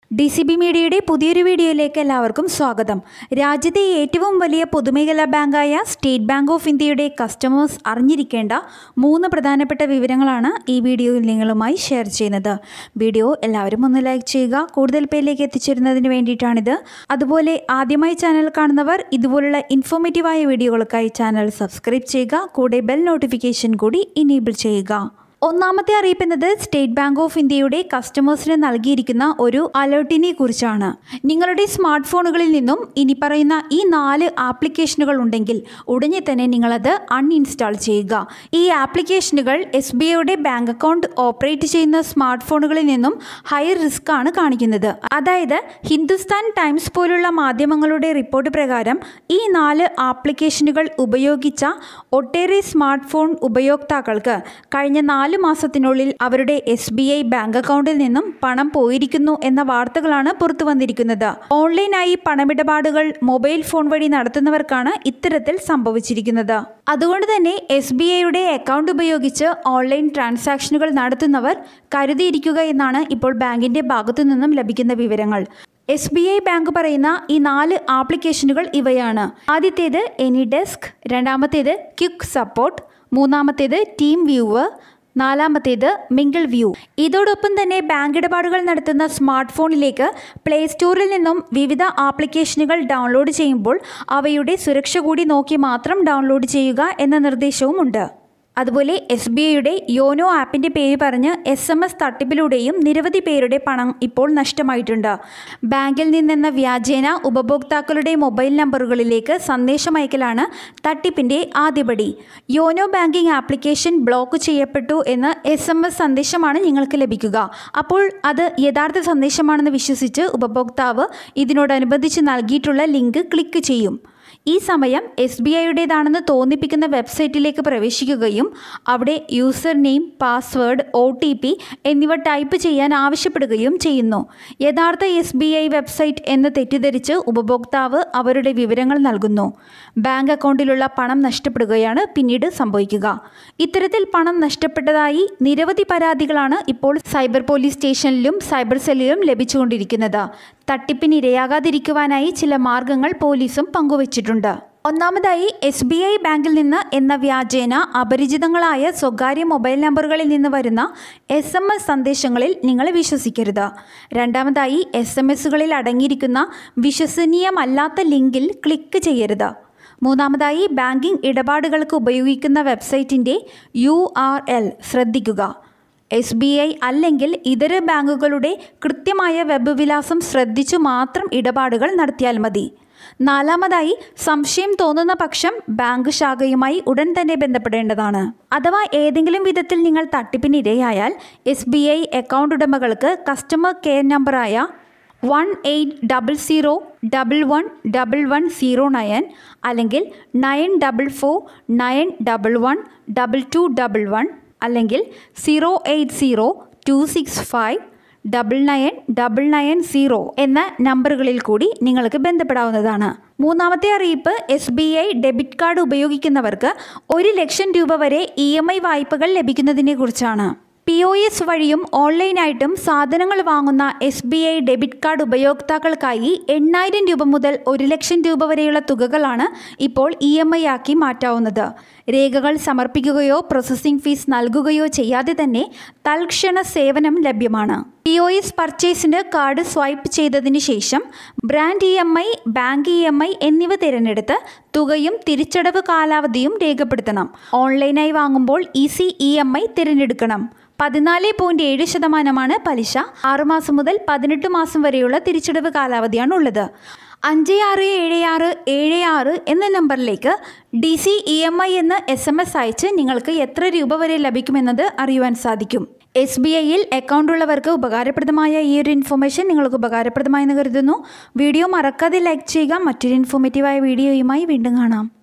D C B മീഡിയയുടെ പുതിയൊരു വീഡിയോയിലേക്ക് എല്ലാവർക്കും സ്വാഗതം രാജ്യത്തെ ഏറ്റവും വലിയ പൊതുമേഖലാ ബാങ്കായ സ്റ്റേറ്റ് ബാങ്ക് ഓഫ് ഇന്ത്യയുടെ കസ്റ്റമേഴ്സ് അറിഞ്ഞിരിക്കേണ്ട മൂന്ന് പ്രധാനപ്പെട്ട വിവരങ്ങളാണ് ഈ വീഡിയോയിൽ നിങ്ങളുമായി ഷെയർ ചെയ്യുന്നത് വീഡിയോ എല്ലാവരും ഒന്ന് ലൈക്ക് ചെയ്യുക കൂടുതൽ പേരിലേക്ക് എത്തിച്ചേരുന്നതിന് വേണ്ടിയിട്ടാണിത് അതുപോലെ ആദ്യമായി ചാനൽ കാണുന്നവർ ഇതുപോലുള്ള ഇൻഫോർമേറ്റീവായ വീഡിയോകൾക്കായി ചാനൽ സബ്സ്ക്രൈബ് ചെയ്യുക കൂടെ ബെൽ നോട്ടിഫിക്കേഷൻ കൂടി ഇനേബിൾ ചെയ്യുക ഒന്നാമത്തെ അറിയിപ്പ് എന്നത് സ്റ്റേറ്റ് ബാങ്ക് ഓഫ് ഇന്ത്യയുടെ കസ്റ്റമേഴ്സിന് നൽകിയിരിക്കുന്ന ഒരു അലേർട്ടിനെ കുറിച്ചാണ് നിങ്ങളുടെ സ്മാർട്ട് ഫോണുകളിൽ നിന്നും ഇനി പറയുന്ന ഈ നാല് ആപ്ലിക്കേഷനുകൾ ഉണ്ടെങ്കിൽ ഉടനെ തന്നെ നിങ്ങളത് അൺഇൻസ്റ്റാൾ ചെയ്യുക ഈ ആപ്ലിക്കേഷനുകൾ എസ് ബി ഐയുടെ ബാങ്ക് അക്കൗണ്ട് ഓപ്പറേറ്റ് ചെയ്യുന്ന സ്മാർട്ട് ഫോണുകളിൽ നിന്നും ഹൈ റിസ്ക് ആണ് കാണിക്കുന്നത് അതായത് ഹിന്ദുസ്ഥാൻ ടൈംസ് പോലുള്ള മാധ്യമങ്ങളുടെ റിപ്പോർട്ട് പ്രകാരം ഈ നാല് ആപ്ലിക്കേഷനുകൾ ഉപയോഗിച്ച ഒട്ടേറെ സ്മാർട്ട് ഫോൺ ഉപയോക്താക്കൾക്ക് കഴിഞ്ഞ നാല് മാസത്തിനുള്ളിൽ അവരുടെ എസ് ബി ഐ ബാങ്ക് അക്കൗണ്ടിൽ നിന്നും പണം പോയിരിക്കുന്നു എന്ന വാർത്തകളാണ് പുറത്തു വന്നിരിക്കുന്നത് ഓൺലൈനായി പണമിടപാടുകൾ മൊബൈൽ ഫോൺ വഴി നടത്തുന്നവർക്കാണ് ഇത്തരത്തിൽ സംഭവിച്ചിരിക്കുന്നത് അതുകൊണ്ട് തന്നെ എസ് ബി ഐയുടെ അക്കൗണ്ട് ഉപയോഗിച്ച് ഓൺലൈൻ ട്രാൻസാക്ഷനുകൾ നടത്തുന്നവർ കരുതിയിരിക്കുക എന്നാണ് ഇപ്പോൾ ബാങ്കിന്റെ ഭാഗത്തു നിന്നും ലഭിക്കുന്ന വിവരങ്ങൾ എസ് ബി ഐ ബാങ്ക് പറയുന്ന ഈ നാല് ആപ്ലിക്കേഷനുകൾ ഇവയാണ് ആദ്യത്തേത് എനി ഡെസ്ക് രണ്ടാമത്തേത് ക്വിക്ക് സപ്പോർട്ട് മൂന്നാമത്തേത് ടീം വ്യൂവർ നാലാമത്തേത് മിങ്കിൾ വ്യൂ ഇതോടൊപ്പം തന്നെ ബാങ്ക് ഇടപാടുകൾ നടത്തുന്ന സ്മാർട്ട് ഫോണിലേക്ക് പ്ലേ സ്റ്റോറിൽ നിന്നും വിവിധ ആപ്ലിക്കേഷനുകൾ ഡൗൺലോഡ് ചെയ്യുമ്പോൾ അവയുടെ സുരക്ഷ കൂടി നോക്കി മാത്രം ഡൗൺലോഡ് ചെയ്യുക എന്ന നിർദ്ദേശവുമുണ്ട് അതുപോലെ എസ് ബി ഐയുടെ യോനോ ആപ്പിൻ്റെ പേര് പറഞ്ഞ് എസ് എം എസ് തട്ടിപ്പിലൂടെയും നിരവധി പേരുടെ പണം ഇപ്പോൾ നഷ്ടമായിട്ടുണ്ട് ബാങ്കിൽ നിന്നെന്ന വ്യാജേന ഉപഭോക്താക്കളുടെ മൊബൈൽ നമ്പറുകളിലേക്ക് സന്ദേശം അയക്കലാണ് തട്ടിപ്പിൻ്റെ ആദ്യപടി യോനോ ബാങ്കിംഗ് ആപ്ലിക്കേഷൻ ബ്ലോക്ക് ചെയ്യപ്പെട്ടു എന്ന് എസ് എം എസ് സന്ദേശമാണ് നിങ്ങൾക്ക് ലഭിക്കുക അപ്പോൾ അത് യഥാർത്ഥ സന്ദേശമാണെന്ന് വിശ്വസിച്ച് ഉപഭോക്താവ് ഇതിനോടനുബന്ധിച്ച് നൽകിയിട്ടുള്ള ലിങ്ക് ക്ലിക്ക് ചെയ്യും ഈ സമയം എസ് ബി ഐയുടേതാണെന്ന് തോന്നിപ്പിക്കുന്ന വെബ്സൈറ്റിലേക്ക് പ്രവേശിക്കുകയും അവിടെ user name password O T P എന്നിവ ടൈപ്പ് ചെയ്യാൻ ആവശ്യപ്പെടുകയും ചെയ്യുന്നു യഥാർത്ഥ എസ് ബി ഐ വെബ്സൈറ്റ് എന്ന് തെറ്റിദ്ധരിച്ച് ഉപഭോക്താവ് അവരുടെ വിവരങ്ങൾ നൽകുന്നു ബാങ്ക് അക്കൗണ്ടിലുള്ള പണം നഷ്ടപ്പെടുകയാണ് പിന്നീട് സംഭവിക്കുക ഇത്തരത്തിൽ പണം നഷ്ടപ്പെട്ടതായി നിരവധി പരാതികളാണ് ഇപ്പോൾ സൈബർ പോലീസ് സ്റ്റേഷനിലും സൈബർ സെല്ലിലും ലഭിച്ചുകൊണ്ടിരിക്കുന്നത് തട്ടിപ്പിന് ഇരയാകാതിരിക്കുവാനായി ചില മാർഗങ്ങൾ പോലീസും പങ്കുവച്ചിട്ടുണ്ട് ഒന്നാമതായി എസ് ബി ഐ ബാങ്കിൽ നിന്ന് എന്ന വ്യാജേന അപരിചിതങ്ങളായ സ്വകാര്യ മൊബൈൽ നമ്പറുകളിൽ നിന്ന് വരുന്ന എസ് എം എസ് സന്ദേശങ്ങളിൽ നിങ്ങൾ വിശ്വസിക്കരുത് രണ്ടാമതായി എസ് എം എസുകളിൽ അടങ്ങിയിരിക്കുന്ന വിശ്വസനീയമല്ലാത്ത ലിങ്കിൽ ക്ലിക്ക് ചെയ്യരുത് മൂന്നാമതായി ബാങ്കിംഗ് ഇടപാടുകൾക്ക് ഉപയോഗിക്കുന്ന വെബ്സൈറ്റിൻ്റെ യു ആർ എൽ ശ്രദ്ധിക്കുക എസ് ബി ഐ അല്ലെങ്കിൽ ഇതര ബാങ്കുകളുടെ കൃത്യമായ വെബ് വിലാസം ശ്രദ്ധിച്ചു മാത്രം ഇടപാടുകൾ നടത്തിയാൽ മതി നാലാമതായി സംശയം തോന്നുന്ന പക്ഷം ബാങ്ക് ശാഖയുമായി ഉടൻ തന്നെ ബന്ധപ്പെടേണ്ടതാണ് അഥവാ ഏതെങ്കിലും വിധത്തിൽ നിങ്ങൾ തട്ടിപ്പിന് ഇരയായാൽ എസ് ബി ഐ അക്കൗണ്ട് ഉടമകൾക്ക് കസ്റ്റമർ കെയർ നമ്പറായ one eight double zero double one double one zero nine അല്ലെങ്കിൽ nine double four nine double one double two double one അല്ലെങ്കിൽ zero eight zero two six five double nine double nine zero എന്ന നമ്പറുകളിൽ കൂടി നിങ്ങൾക്ക് ബന്ധപ്പെടാവുന്നതാണ് മൂന്നാമത്തെ അറിയിപ്പ് S B I debit card ഉപയോഗിക്കുന്നവർക്ക് ഒരു ലക്ഷം രൂപ വരെ ഇ എം ഐ വായ്പകൾ ലഭിക്കുന്നതിനെ കുറിച്ചാണ് പി ഒ എസ് വഴിയും ഓൺലൈനായിട്ടും സാധനങ്ങൾ വാങ്ങുന്ന S B I debit card ഉപയോക്താക്കൾക്കായി എണ്ണായിരം രൂപ മുതൽ ഒരു ലക്ഷം രൂപ വരെയുള്ള തുകകളാണ് ഇപ്പോൾ ഇ എം ഐ ആക്കി മാറ്റാവുന്നത് രേഖകൾ സമർപ്പിക്കുകയോ പ്രോസസ്സിംഗ് ഫീസ് നൽകുകയോ ചെയ്യാതെ തന്നെ തൽക്ഷണ സേവനം ലഭ്യമാണ് പി ഒ എസ് പർച്ചേസിന് കാർഡ് സ്വൈപ്പ് ചെയ്തതിന് ശേഷം brand E M I bank E M I എന്നിവ തിരഞ്ഞെടുത്ത് തുകയും തിരിച്ചടവ് കാലാവധിയും രേഖപ്പെടുത്തണം ഓൺലൈനായി വാങ്ങുമ്പോൾ ഈസി ഇ എം ഐ തിരഞ്ഞെടുക്കണം പതിനാല് പോയിന്റ് ഏഴ് ശതമാനമാണ് പലിശ ആറുമാസം മുതൽ പതിനെട്ട് മാസം വരെയുള്ള തിരിച്ചടവ് കാലാവധിയാണ് ഉള്ളത് അഞ്ച് ആറ് ഏഴ് ആറ് ഏഴ് ആറ് എന്ന നമ്പറിലേക്ക് D C E M I എന്ന് എസ് എം എസ് അയച്ച് നിങ്ങൾക്ക് എത്ര രൂപ വരെ ലഭിക്കുമെന്നത് അറിയുവാൻ സാധിക്കും എസ് ബി ഐയിൽ അക്കൗണ്ട് ഉള്ളവർക്ക് ഉപകാരപ്രദമായ ഈ ഒരു ഇൻഫർമേഷൻ നിങ്ങൾക്ക് ഉപകാരപ്രദമായെന്ന് കരുതുന്നു വീഡിയോ മറക്കാതെ ലൈക്ക് ചെയ്യുക മറ്റൊരു ഇൻഫോർമേറ്റീവായ വീഡിയോയുമായി വീണ്ടും കാണാം